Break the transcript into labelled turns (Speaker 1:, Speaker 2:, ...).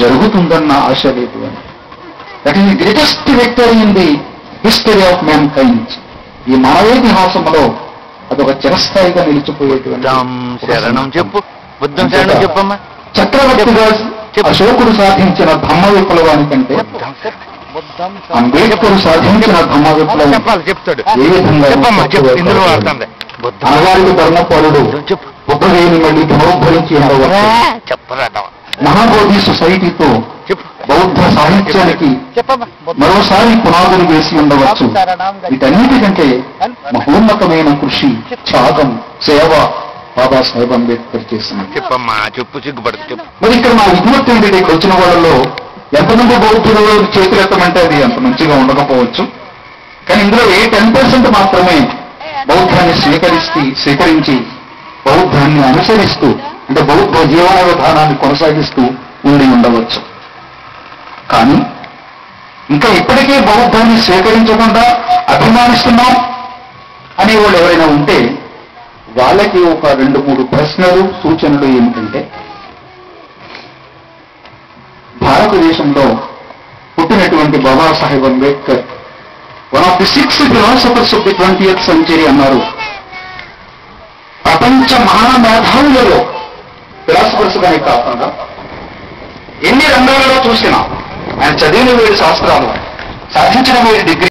Speaker 1: జరుగుతుందన్న ఆశ లేదు అని that is the greatest victory in the history of mankind ఈ మానవేతిహాసంలో అదొక చిరస్థాయిగా నిలిచిపోయేటువంటి
Speaker 2: బుద్ధం
Speaker 1: ఒక
Speaker 2: శరణం
Speaker 1: సంఘటన.
Speaker 2: చెప్పు బుద్ధం శరణం చెప్పమ్మా
Speaker 1: చక్రవర్తిగా
Speaker 2: చెప్పు.
Speaker 1: అశోకుడు సాధించిన ధమ్మ విప్లవానికంటే అంబేద్కర్ సాధించిన ధమ్మ విప్లవం
Speaker 2: చెప్పాలి చెప్తాడు
Speaker 1: ఏ విధంగా
Speaker 2: చెప్పమ్మా చెప్పు
Speaker 1: తక్కువ
Speaker 2: ఇందులో
Speaker 1: పడుతుంది?
Speaker 2: వాడుతుంది బుద్ధం
Speaker 1: అనగారికి ధర్మపరుడు
Speaker 2: చెప్పు
Speaker 1: బుద్ధవేని మళ్ళీ పునరుద్ధరించి ఉండవచ్చు
Speaker 2: చెప్పరా
Speaker 1: మహాబోధి సొసైటీతో
Speaker 2: చెప్పు
Speaker 1: బౌద్ధ సాహిత్యానికి
Speaker 2: చెప్పమ్మా
Speaker 1: మరోసారి పునాదులు వేసి ఉండవచ్చు వీటన్నిటికంటే మహోన్నతమైన కృషి త్యాగం సేవ బాబాసాహెబ్ అంబేద్కర్ చేసింది
Speaker 2: చెప్పమ్మా చెప్పు సిగ్గుపడదు చెప్పు
Speaker 1: మరి ఇక్కడ నా విజ్ఞప్తి ఏంటంటే ఇక్కడ వచ్చిన వాళ్ళలో ఎంతమంది బౌద్ధులు చేతులెత్తమంటే అది అంత మంచిగా ఉండకపోవచ్చు కానీ ఇందులో ఏ టెన్ పర్సెంట్ మాత్రమే బౌద్ధాన్ని స్వీకరిస్తూ స్వీకరించి బౌద్ధాన్ని అనుసరిస్తూ అంటే బౌద్ధ జీవన విధానాన్ని కొనసాగిస్తూ ఉండి ఉండవచ్చు కానీ ఇంకా ఇప్పటికే బౌద్ధాన్ని స్వీకరించకుండా అభిమానిస్తున్నాం అనే వాళ్ళు ఎవరైనా ఉంటే వాళ్ళకి ఒక రెండు మూడు ప్రశ్నలు సూచనలు ఏమిటంటే భారతదేశంలో పుట్టినటువంటి Babasaheb Ambedkar one of the six philosophers of the twenty century అన్నారు ప్రపంచ మహామేధావులలో ఫిలాసఫర్స్ గానే కాకుండా ఎన్ని రంగాలలో చూసినా ఆయన చదివిన వేడి శాస్త్రాలు సాధించిన వేడి డిగ్రీ